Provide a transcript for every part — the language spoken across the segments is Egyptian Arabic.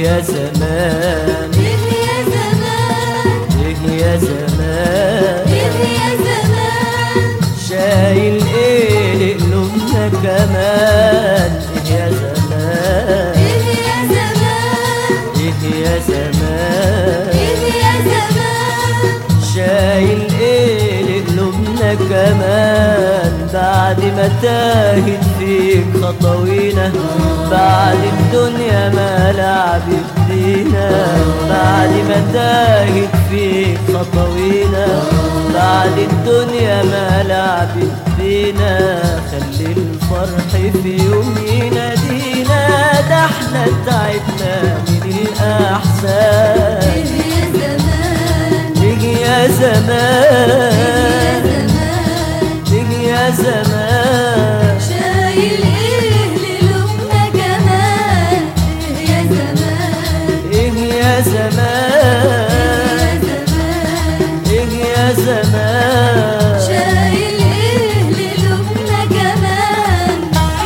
يا زمان إيه يا زمان ايه يا زمان إيه يا زمان شايل ايه لقلوبنا كمان ايه يا زمان إيه يا زمان ايه يا زمان إيه يا زمان شايل ايه لقلوبنا كمان بعد ما تاهت فيك خطوينا بعد الدنيا ما لعبت بينا بعد ما تاهت فيك خطوينا بعد الدنيا ما لعبت بينا خلي الفرح في يوم ينادينا ده احنا تعبنا من الأحزان إيه يا زمان تيجي يا إيه يا زمان زمان تيجي يا زمان شايل إيه للأمة كمان إيه يا زمان ايه يا إيه زمان يا زمان ايه يا زمان شايل إيه للأمة كمان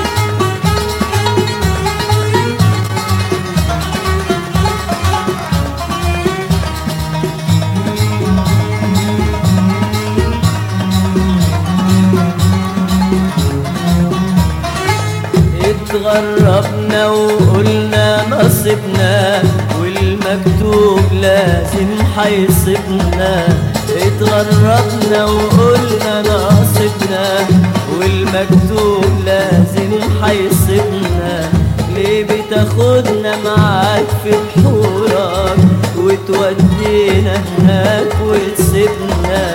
اتغربنا وقلنا نصيبنا والمكتوب لازم حيصيبنا اتغربنا وقلنا نصيبنا والمكتوب لازم حيصيبنا ليه بتاخدنا معاك في بحورك وتودينا هناك وتسيبنا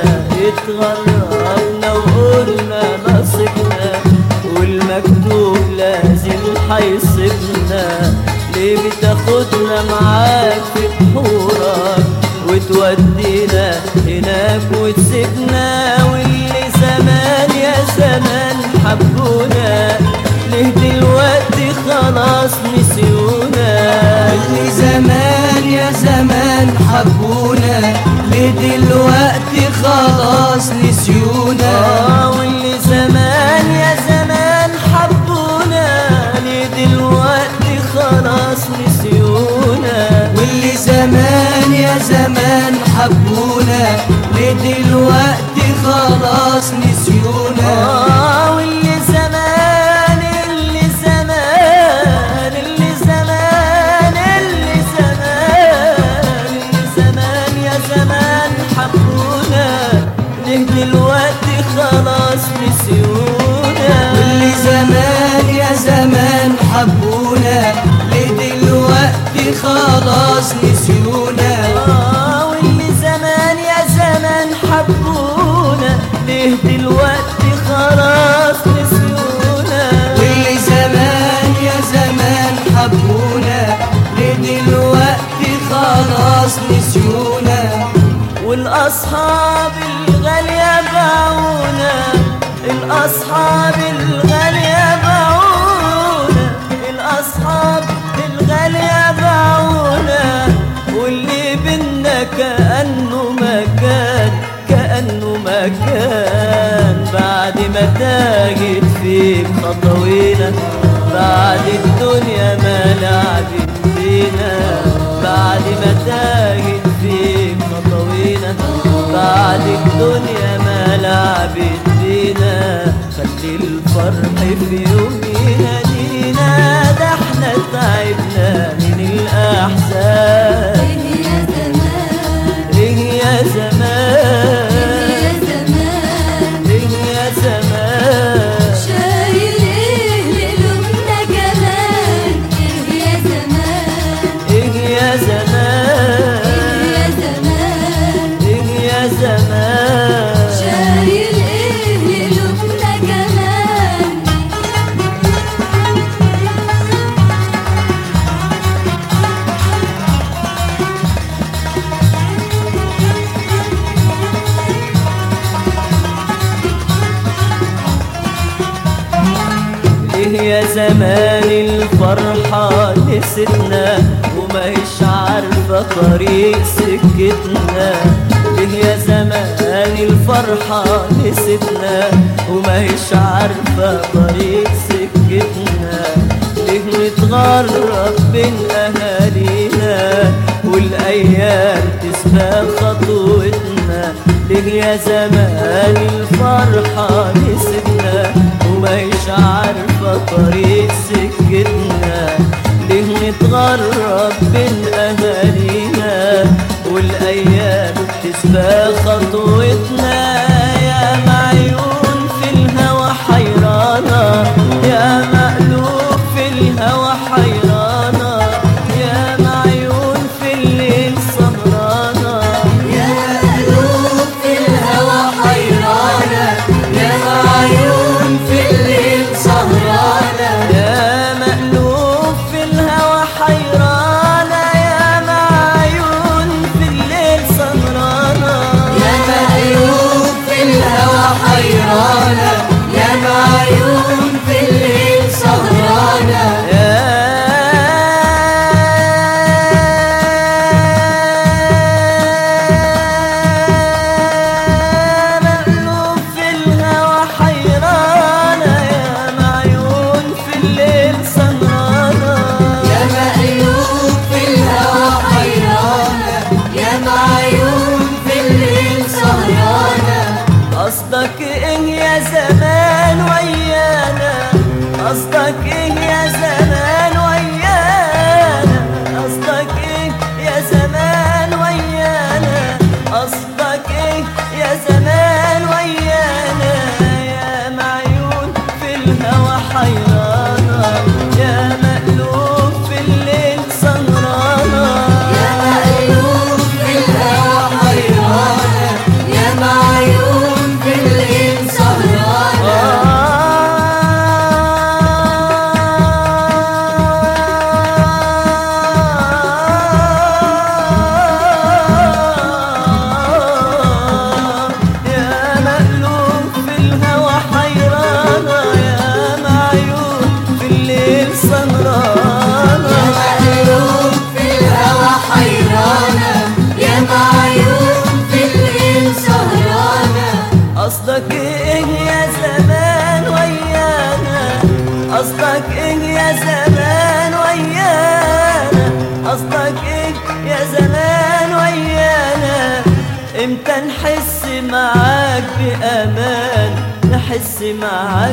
اتغربنا وقلنا نصيبنا والمكتوب لازم حيصيبنا ليه بتاخدنا معاك في بحورك وتودينا هناك وتسيبنا واللي زمان يا زمان حبونا ليه دلوقتي خلاص نسيونا اللي زمان يا زمان حبونا ليه دلوقتي خلاص نسيونا آه واللي زمان يا زمان حبونا ليه دلوقتي خلاص نسيونا واللي زمان يا زمان حبونا ليه دلوقتي خلاص نسيونا آه واللي زمان اللي زمان اللي زمان اللي زمان اللي زمان يا زمان حبونا ليه دلوقتي خلاص نسيونا واللي زمان يا زمان حبونا ليه دلوقتي خلاص نسيونا آه واللي زمان يا زمان حبونا ليه دلوقتي خلاص نسيونا واللي زمان يا زمان حبونا ليه دلوقتي خلاص نسيونا والأصحاب الغالية باعونا الأصحاب الغالية باعونا الأصحاب الغالية باعونا واللي بينا كأنه مكان كأنه مكان بعد ما تاجت فيك خطوينا بعد الدنيا ما لعبت فينا بعد ما تاجت فيك خطوينا بعد الدنيا ما لعبت بينا خلي الفرح في يوم ينادينا ده احنا تعبنا من الأحزان إيه يا زمان ايه يا زمان إيه يا زمان ايه يا زمان شايل إيه للأمة كمان إيه يا زمان ايه يا زمان إيه يا زمان ايه يا زمان شايل إيه للأمة كمان ايه يا زمان الفرحة نسيتنا وما هيش عارفة طريق سكتنا ايه يا زمان الفرحة نسيتنا وما هيش عارفة طريق سكتنا ليه نتغرب بين اهالينا لينا والايام تسبق خطوتنا ليه يا زمان الفرحة نسيتنا ومش عارفة طريق سكتنا ليه نتغرب بين أهالينا والأيام تسبق خطوتنا يا معيون في الهوى حيرانة يا مقلوب في الهوى حيرانة يا معيون في الليل سهرانة يا قلوب في الهوى حيرانة يا عيون في الليل سهرانة يا مقلوب في الهوى حيرانة يا معيون في الليل سهرانة يا مقلوب في الهوى حيرانة يا عيون في الليل سهرانة يا مقلوب في الهوى حيرانة يا معيون في الليل سهرانة يا مقلوب في الهوى حيرانة يا معيون في الليل سهرانة قصدك ايه يا زمان ويانا قصدك ايه يا زمان ويانا قصدك ايه يا زمان ويانا قصدك ايه يا زمان ويانا يا معيون في الهوى حيرانة يا مقلوب في الليل سهرانة يا مقلوب في الهوى حيرانة يا معيون في الليل سهرانة يا مقلوب في الهوى حيرانة يا معيون في الليل يا سهرانة مقلوب في الهوى حيرانة يا معيون في الليل سهرانة قصدك ايه يا زمان ويانا قصدك ايه يا زمان ويانا قصدك ايه يا زمان ويانا امتى نحس معاك بأمان نحس معاك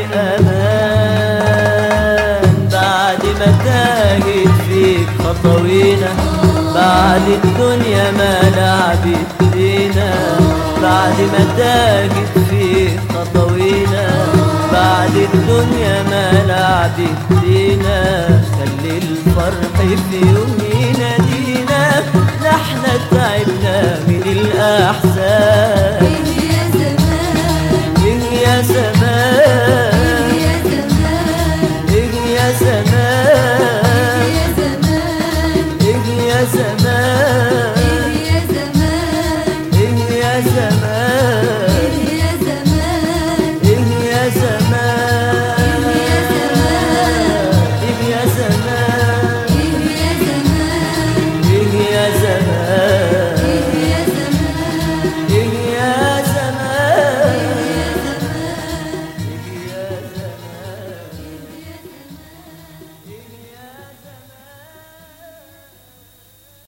بأمان بعد ما تاهت فيك خطوينا بعد الدنيا ما لعبت بينا بعد ما تاهت فيك خطوينا بعد الدنيا ما لعبت بينا خلي الفرح في يوم ينادينا نحن تعبنا من الأحزان